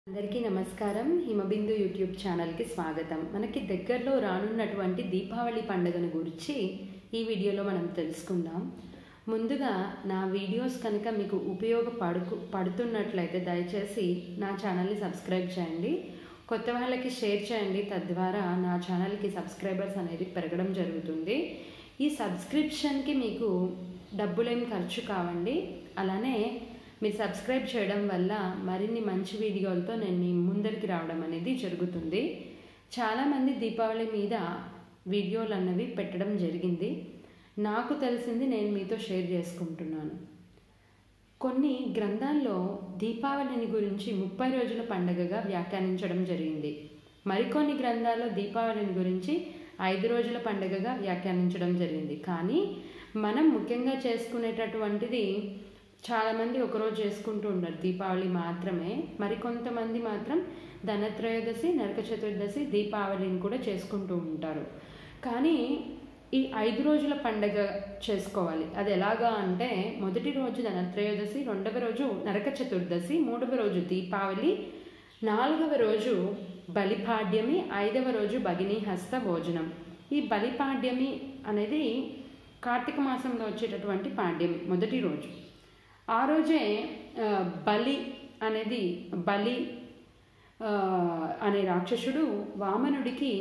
అందరికీ నమస్కారం హిమబిందు యూట్యూబ్ ఛానల్కి స్వాగతం మనకి దగ్గరలో రానున్నటువంటి దీపావళి పండుగను గురించి ఈ వీడియోలో మనం తెలుసుకుందాం ముందుగా నా వీడియోస్ కనుక మీకు ఉపయోగపడుకు పడుతున్నట్లయితే దయచేసి నా ఛానల్ని సబ్స్క్రైబ్ చేయండి కొత్త వాళ్ళకి షేర్ చేయండి తద్వారా నా ఛానల్కి సబ్స్క్రైబర్స్ అనేది పెరగడం జరుగుతుంది ఈ సబ్స్క్రిప్షన్కి మీకు డబ్బులేం ఖర్చు కావండి అలానే మీరు సబ్స్క్రైబ్ చేయడం వల్ల మరిన్ని మంచి వీడియోలతో నేను మీ ముందరికి రావడం అనేది జరుగుతుంది చాలామంది దీపావళి మీద వీడియోలు అన్నవి పెట్టడం జరిగింది నాకు తెలిసింది నేను మీతో షేర్ చేసుకుంటున్నాను కొన్ని గ్రంథాల్లో దీపావళిని గురించి ముప్పై రోజుల పండుగగా వ్యాఖ్యానించడం జరిగింది మరికొన్ని గ్రంథాల్లో దీపావళిని గురించి ఐదు రోజుల పండుగగా వ్యాఖ్యానించడం జరిగింది కానీ మనం ముఖ్యంగా చేసుకునేటటువంటిది చాలామంది ఒకరోజు చేసుకుంటూ ఉంటారు దీపావళి మాత్రమే మరికొంతమంది మాత్రం ధనత్రయోదశి నరక చతుర్దశి దీపావళిని కూడా చేసుకుంటూ ఉంటారు కానీ ఈ ఐదు రోజుల పండగ చేసుకోవాలి అది ఎలాగా అంటే మొదటి రోజు ధనత్రయోదశి రెండవ రోజు నరక చతుర్దశి మూడవ రోజు దీపావళి నాలుగవ రోజు బలిపాడ్యమి ఐదవ రోజు భగిని హస్త భోజనం ఈ బలిపాడ్యమి అనేది కార్తీక మాసంలో వచ్చేటటువంటి పాడ్యమి మొదటి రోజు ఆ రోజే ఆ, బలి అనేది బలి ఆ, అనే రాక్షసుడు వామనుడికి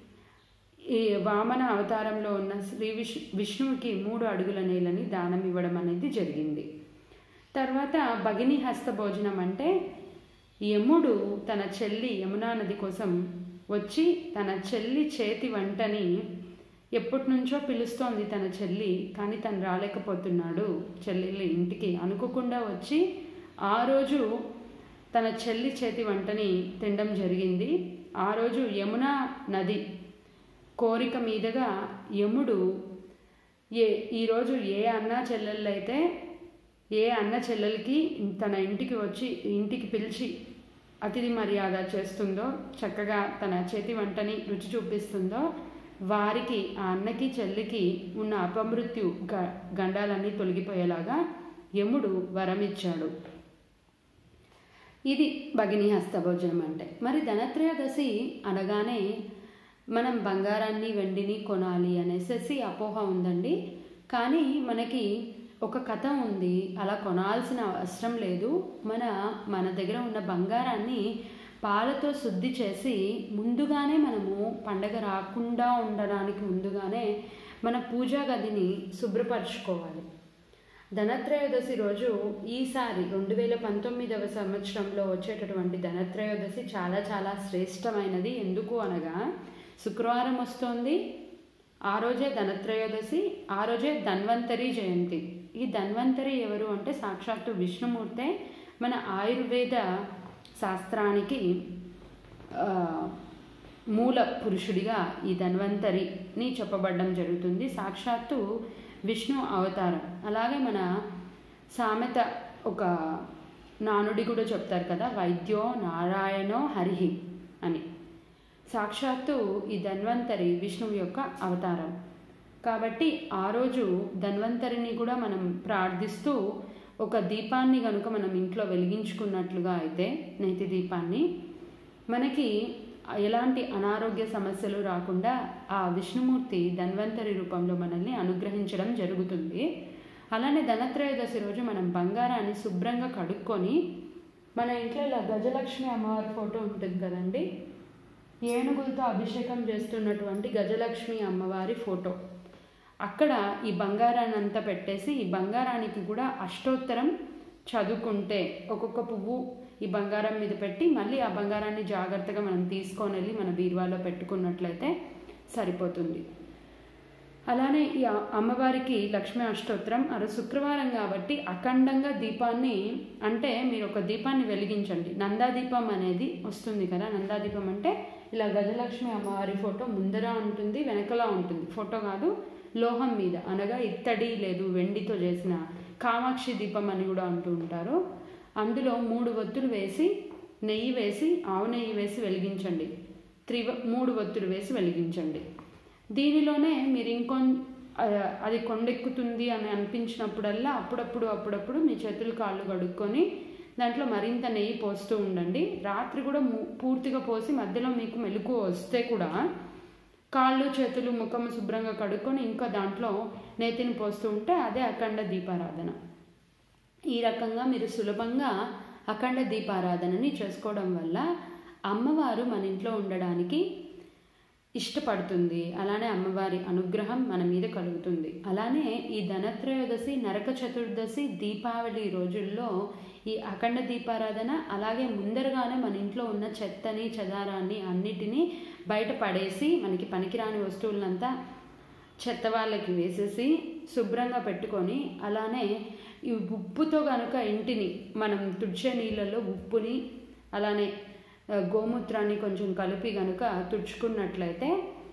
ఈ వామన అవతారంలో ఉన్న శ్రీ విష్ విష్ణువుకి మూడు అడుగుల నేలని దానం ఇవ్వడం అనేది జరిగింది తర్వాత భగిని హస్త భోజనం అంటే యముడు తన చెల్లి యమునా నది కోసం వచ్చి తన చెల్లి చేతి వంటని ఎప్పటి నుంచో పిలుస్తోంది తన చెల్లి కానీ తను రాలేకపోతున్నాడు చెల్లెళ్ళ ఇంటికి అనుకోకుండా వచ్చి ఆ రోజు తన చెల్లి చేతి వంటని తినడం జరిగింది ఆ రోజు యమునా నది కోరిక మీదుగా యముడు ఏ ఈరోజు ఏ అన్న చెల్లెళ్ళైతే ఏ అన్న చెల్లెలకి తన ఇంటికి వచ్చి ఇంటికి పిలిచి అతిథి మర్యాద చేస్తుందో చక్కగా తన చేతి వంటని రుచి చూపిస్తుందో వారికి ఆ అన్నకి చెల్లికి ఉన్న అపమృత్యు గ గండాలన్నీ తొలగిపోయేలాగా యముడు వరమిచ్చాడు ఇది భగిని హస్తభోజనం అంటే మరి ధనత్రయోదశి అనగానే మనం బంగారాన్ని వెండిని కొనాలి అనేసి అపోహ ఉందండి కానీ మనకి ఒక కథ ఉంది అలా కొనాల్సిన అవసరం లేదు మన మన దగ్గర ఉన్న బంగారాన్ని పాలతో శుద్ధి చేసి ముందుగానే మనము పండగ రాకుండా ఉండడానికి ముందుగానే మన పూజా గదిని శుభ్రపరచుకోవాలి ధనత్రయోదశి రోజు ఈసారి రెండు వేల పంతొమ్మిదవ సంవత్సరంలో వచ్చేటటువంటి ధనత్రయోదశి చాలా చాలా శ్రేష్టమైనది ఎందుకు అనగా శుక్రవారం వస్తోంది ఆ రోజే ధనత్రయోదశి ఆ రోజే ధన్వంతరి జయంతి ఈ ధన్వంతరి ఎవరు అంటే సాక్షాత్తు విష్ణుమూర్తే మన ఆయుర్వేద శాస్త్రానికి ఆ, మూల పురుషుడిగా ఈ ధన్వంతరిని చెప్పబడడం జరుగుతుంది సాక్షాత్తు విష్ణు అవతారం అలాగే మన సామెత ఒక నానుడి కూడా చెప్తారు కదా వైద్యో నారాయణో హరిహి అని సాక్షాత్తు ఈ ధన్వంతరి విష్ణువు యొక్క అవతారం కాబట్టి ఆ రోజు ధన్వంతరిని కూడా మనం ప్రార్థిస్తూ ఒక దీపాన్ని కనుక మనం ఇంట్లో వెలిగించుకున్నట్లుగా అయితే నేతి దీపాన్ని మనకి ఎలాంటి అనారోగ్య సమస్యలు రాకుండా ఆ విష్ణుమూర్తి ధన్వంతరి రూపంలో మనల్ని అనుగ్రహించడం జరుగుతుంది అలానే ధనత్రయోదశి రోజు మనం బంగారాన్ని శుభ్రంగా కడుక్కొని మన ఇంట్లో ఇలా గజలక్ష్మి అమ్మవారి ఫోటో ఉంటుంది కదండి ఏనుగులతో అభిషేకం చేస్తున్నటువంటి గజలక్ష్మి అమ్మవారి ఫోటో అక్కడ ఈ బంగారాన్ని అంతా పెట్టేసి ఈ బంగారానికి కూడా అష్టోత్తరం చదువుకుంటే ఒక్కొక్క పువ్వు ఈ బంగారం మీద పెట్టి మళ్ళీ ఆ బంగారాన్ని జాగ్రత్తగా మనం తీసుకొని వెళ్ళి మన బీరువాలో పెట్టుకున్నట్లయితే సరిపోతుంది అలానే ఈ అ- అమ్మవారికి లక్ష్మీ అష్టోత్తరం అర శుక్రవారం కాబట్టి అఖండంగా దీపాన్ని అంటే మీరు ఒక దీపాన్ని వెలిగించండి నందాదీపం అనేది వస్తుంది కదా నందాదీపం అంటే ఇలా గజలక్ష్మి అమ్మవారి ఫోటో ముందర ఉంటుంది వెనకలా ఉంటుంది ఫోటో కాదు లోహం మీద అనగా ఇత్తడి లేదు వెండితో చేసిన కామాక్షి దీపం అని కూడా అంటూ ఉంటారు అందులో మూడు ఒత్తులు వేసి నెయ్యి వేసి ఆవు నెయ్యి వేసి వెలిగించండి త్రి మూడు ఒత్తులు వేసి వెలిగించండి దీనిలోనే మీరు ఇంకొ ఆ, అది కొండెక్కుతుంది అని అనిపించినప్పుడల్లా అప్పుడప్పుడు అప్పుడప్పుడు మీ చేతులు కాళ్ళు కడుక్కొని దాంట్లో మరింత నెయ్యి పోస్తూ ఉండండి రాత్రి కూడా ము- పూర్తిగా పోసి మధ్యలో మీకు మెలకు వస్తే కూడా కాళ్ళు చేతులు ముఖము శుభ్రంగా కడుక్కొని ఇంకా దాంట్లో నేతిని పోస్తూ ఉంటే అదే అఖండ దీపారాధన ఈ రకంగా మీరు సులభంగా అఖండ దీపారాధనని చేసుకోవడం వల్ల అమ్మవారు మన ఇంట్లో ఉండడానికి ఇష్టపడుతుంది అలానే అమ్మవారి అనుగ్రహం మన మీద కలుగుతుంది అలానే ఈ ధనత్రయోదశి నరక చతుర్దశి దీపావళి రోజుల్లో ఈ అఖండ దీపారాధన అలాగే ముందరగానే మన ఇంట్లో ఉన్న చెత్తని చెదారాన్ని అన్నిటినీ బయట పడేసి మనకి పనికిరాని వస్తువులంతా చెత్త వాళ్ళకి వేసేసి శుభ్రంగా పెట్టుకొని అలానే ఈ ఉప్పుతో కనుక ఇంటిని మనం తుడిచే నీళ్ళలో ఉప్పుని అలానే ఆ, గోమూత్రాన్ని కొంచెం కలిపి కనుక తుడుచుకున్నట్లయితే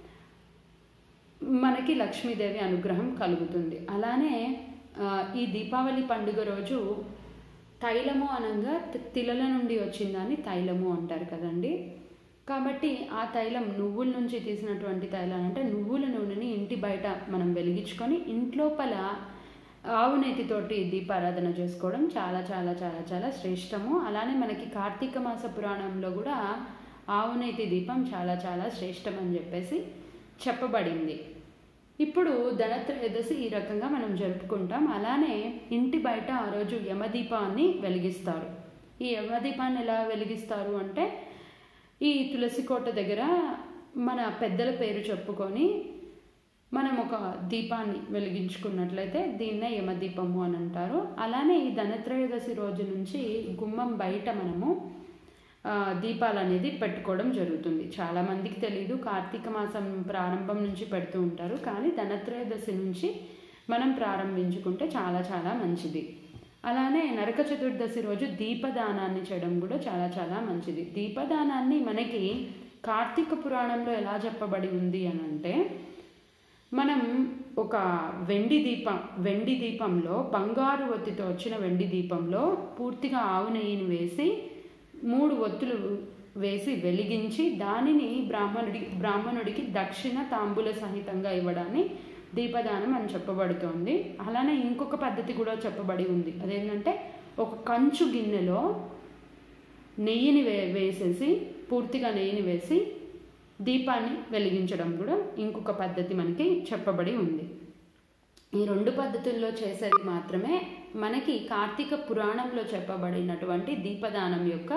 మనకి లక్ష్మీదేవి అనుగ్రహం కలుగుతుంది అలానే ఆ, ఈ దీపావళి పండుగ రోజు తైలము అనగా తి- తిలల నుండి వచ్చిందని తైలము అంటారు కదండి కాబట్టి ఆ తైలం నువ్వుల నుంచి తీసినటువంటి తైలం అంటే నువ్వుల నూనెని ఇంటి బయట మనం వెలిగించుకొని ఇంట్లోపల ఆవు నెయ్యితోటి దీపారాధన చేసుకోవడం చాలా చాలా చాలా చాలా శ్రేష్టము అలానే మనకి కార్తీక మాస పురాణంలో కూడా ఆవు నెయ్యి దీపం చాలా చాలా శ్రేష్టం అని చెప్పేసి చెప్పబడింది ఇప్పుడు ధనత్రయోదశి ఈ రకంగా మనం జరుపుకుంటాం అలానే ఇంటి బయట ఆ రోజు యమదీపాన్ని వెలిగిస్తారు ఈ యమదీపాన్ని ఎలా వెలిగిస్తారు అంటే ఈ తులసి కోట దగ్గర మన పెద్దల పేరు చెప్పుకొని మనం ఒక దీపాన్ని వెలిగించుకున్నట్లయితే దీన్నే యమదీపము అని అంటారు అలానే ఈ ధనత్రయోదశి రోజు నుంచి గుమ్మం బయట మనము ఆ, దీపాలు అనేది పెట్టుకోవడం జరుగుతుంది చాలా మందికి తెలియదు కార్తీక మాసం ప్రారంభం నుంచి పెడుతూ ఉంటారు కానీ ధనత్రయోదశి నుంచి మనం ప్రారంభించుకుంటే చాలా చాలా మంచిది అలానే నరక చతుర్దశి రోజు దీపదానాన్ని చేయడం కూడా చాలా చాలా మంచిది దీపదానాన్ని మనకి కార్తీక పురాణంలో ఎలా చెప్పబడి ఉంది అని అంటే మనం ఒక వెండి దీపం వెండి దీపంలో బంగారు ఒత్తితో వచ్చిన వెండి దీపంలో పూర్తిగా ఆవు నెయ్యిని వేసి మూడు ఒత్తులు వేసి వెలిగించి దానిని బ్రాహ్మణుడి బ్రాహ్మణుడికి దక్షిణ తాంబూల సహితంగా ఇవ్వడాన్ని దీపదానం అని చెప్పబడుతోంది అలానే ఇంకొక పద్ధతి కూడా చెప్పబడి ఉంది అదేంటంటే ఒక కంచు గిన్నెలో నెయ్యిని వే వేసేసి పూర్తిగా నెయ్యిని వేసి దీపాన్ని వెలిగించడం కూడా ఇంకొక పద్ధతి మనకి చెప్పబడి ఉంది ఈ రెండు పద్ధతుల్లో చేసేది మాత్రమే మనకి కార్తీక పురాణంలో చెప్పబడినటువంటి దీపదానం యొక్క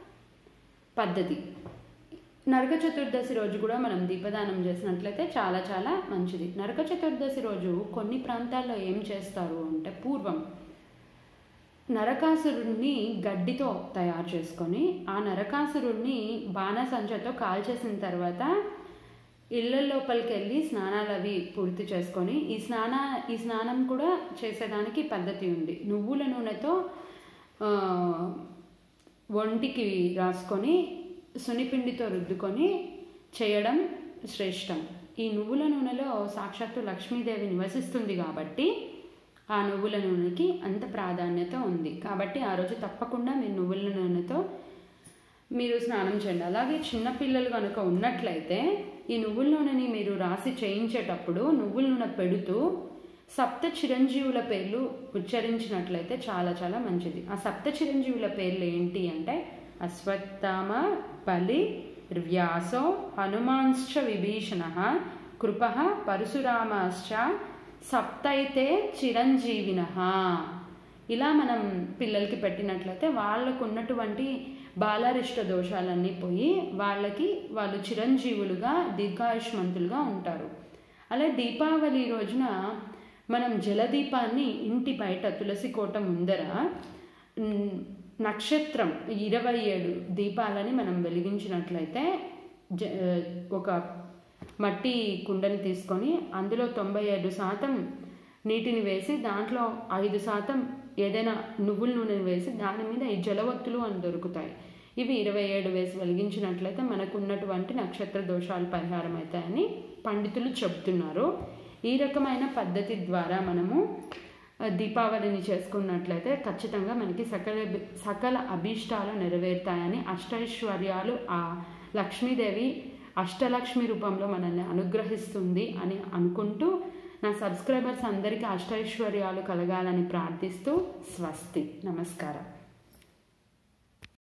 పద్ధతి నరక చతుర్దశి రోజు కూడా మనం దీపదానం చేసినట్లయితే చాలా చాలా మంచిది నరక చతుర్దశి రోజు కొన్ని ప్రాంతాల్లో ఏం చేస్తారు అంటే పూర్వం నరకాసురుణ్ణి గడ్డితో తయారు చేసుకొని ఆ నరకాసురుణ్ణి బాణసంచతో కాల్చేసిన తర్వాత ఇళ్ళ లోపలికి వెళ్ళి స్నానాలు అవి పూర్తి చేసుకొని ఈ స్నాన ఈ స్నానం కూడా చేసేదానికి పద్ధతి ఉంది నువ్వుల నూనెతో ఆ, ఒంటికి రాసుకొని సునిపిండితో రుద్దుకొని చేయడం శ్రేష్టం ఈ నువ్వుల నూనెలో సాక్షాత్తు లక్ష్మీదేవి నివసిస్తుంది కాబట్టి ఆ నువ్వుల నూనెకి అంత ప్రాధాన్యత ఉంది కాబట్టి ఆ రోజు తప్పకుండా మీరు నువ్వుల నూనెతో మీరు స్నానం చేయండి అలాగే చిన్నపిల్లలు కనుక ఉన్నట్లయితే ఈ నువ్వుల నూనెని మీరు రాసి చేయించేటప్పుడు నువ్వుల నూనె పెడుతూ సప్త చిరంజీవుల పేర్లు ఉచ్చరించినట్లయితే చాలా చాలా మంచిది ఆ సప్త చిరంజీవుల పేర్లు ఏంటి అంటే అశ్వత్థామ బలి వ్యాసో హనుమాంశ్చ విభీషణ కృప పరశురామాశ్చ సప్తైతే చిరంజీవిన ఇలా మనం పిల్లలకి పెట్టినట్లయితే వాళ్ళకు ఉన్నటువంటి బాలారిష్ట దోషాలన్నీ పోయి వాళ్ళకి వాళ్ళు చిరంజీవులుగా దీర్ఘాయుష్మంతులుగా ఉంటారు అలాగే దీపావళి రోజున మనం జలదీపాన్ని ఇంటి బయట తులసి కోట ముందర మ్, నక్షత్రం ఇరవై ఏడు దీపాలని మనం వెలిగించినట్లయితే జ ఒక మట్టి కుండని తీసుకొని అందులో తొంభై ఐదు శాతం నీటిని వేసి దాంట్లో ఐదు శాతం ఏదైనా నువ్వుల నూనెని వేసి దాని మీద ఈ జలవత్తులు అని దొరుకుతాయి ఇవి ఇరవై ఏడు వేసి వెలిగించినట్లయితే మనకు ఉన్నటువంటి నక్షత్ర దోషాలు పరిహారం అవుతాయని పండితులు చెప్తున్నారు ఈ రకమైన పద్ధతి ద్వారా మనము ఆ, దీపావళిని చేసుకున్నట్లయితే ఖచ్చితంగా మనకి సకల సకల అభీష్టాలు నెరవేరుతాయని అష్టైశ్వర్యాలు ఆ లక్ష్మీదేవి అష్టలక్ష్మి రూపంలో మనల్ని అనుగ్రహిస్తుంది అని అనుకుంటూ నా సబ్స్క్రైబర్స్ అందరికీ అష్టైశ్వర్యాలు కలగాలని ప్రార్థిస్తూ స్వస్తి నమస్కారం